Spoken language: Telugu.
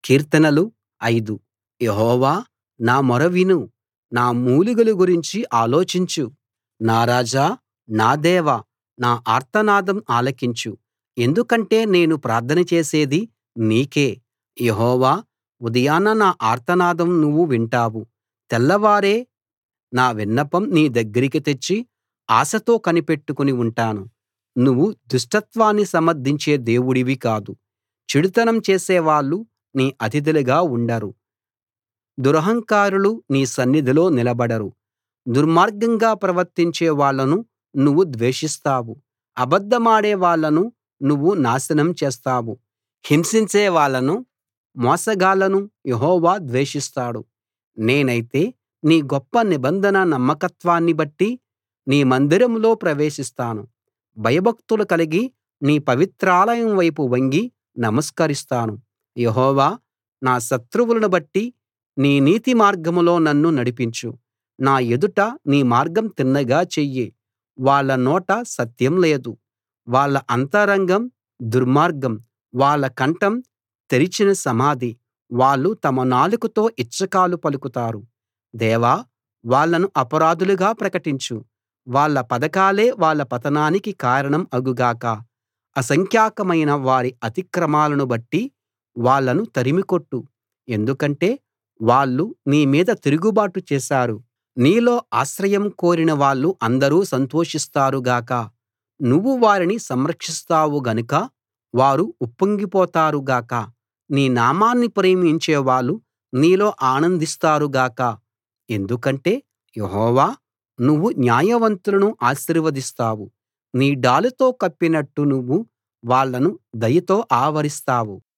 కీర్తనలు 5 యెహోవా నా మొర విను నా మూలుగల గురించి ఆలోచించు నా రాజా నా దేవా నా ఆర్తనాదం ఆలకించు ఎందుకంటే నేను ప్రార్థన చేసేది నీకే యెహోవా ఉదయాన నా ఆర్తనాదం నువ్వు వింటావు తెల్లవారే నా విన్నపం నీ దగ్గరికి తెచ్చి ఆశతో కనిపెట్టుకుని ఉంటాను నువ్వు దుష్టత్వాన్ని సమర్థించే దేవుడివి కాదు చెడుతనం చేసేవాళ్ళు నీ అతిథులుగా ఉండరు దురహంకారులు నీ సన్నిధిలో నిలబడరు దుర్మార్గంగా ప్రవర్తించే వాళ్ళను నువ్వు ద్వేషిస్తావు అబద్ధమాడే వాళ్ళను నువ్వు నాశనం చేస్తావు హింసించే వాళ్ళను మోసగాళ్ళను యెహోవా ద్వేషిస్తాడు నేనైతే నీ గొప్ప నిబంధన నమ్మకత్వాన్ని బట్టి నీ మందిరంలో ప్రవేశిస్తాను భయభక్తులు కలిగి నీ పవిత్రాలయం వైపు వంగి నమస్కరిస్తాను యెహోవా నా శత్రువులను బట్టి నీ నీతి మార్గంలో నన్ను నడిపించు నా ఎదుట నీ మార్గం తిన్నగా చెయ్యి వాళ్ళ నోట సత్యం లేదు వాళ్ళ అంతరంగం దుర్మార్గం వాళ్ళ కంఠం తెరిచిన సమాధి వాళ్ళు తమ నాలుకతో ఇచ్చకాలు పలుకుతారు దేవా వాళ్ళను అపరాధులుగా ప్రకటించు వాళ్ళ పథకాలే వాళ్ళ పతనానికి కారణం అగు గాక అసంఖ్యాకమైన వారి అతిక్రమాలను బట్టి వాళ్ళను తరిమికొట్టు ఎందుకంటే వాళ్ళు నీ మీద తిరుగుబాటు చేశారు నీలో ఆశ్రయం కోరిన వాళ్ళు అందరూ సంతోషిస్తారు గాక నువ్వు వారిని సంరక్షిస్తావు గనుక వారు ఉప్పొంగిపోతారు గాక నీ నామాన్ని ప్రేమించే వాళ్ళు నీలో ఆనందిస్తారు గాక ఎందుకంటే యెహోవా నువ్వు న్యాయవంతులను ఆశీర్వదిస్తావు నీ డాలుతో కప్పినట్టు నువ్వు వాళ్ళను దయతో ఆవరిస్తావు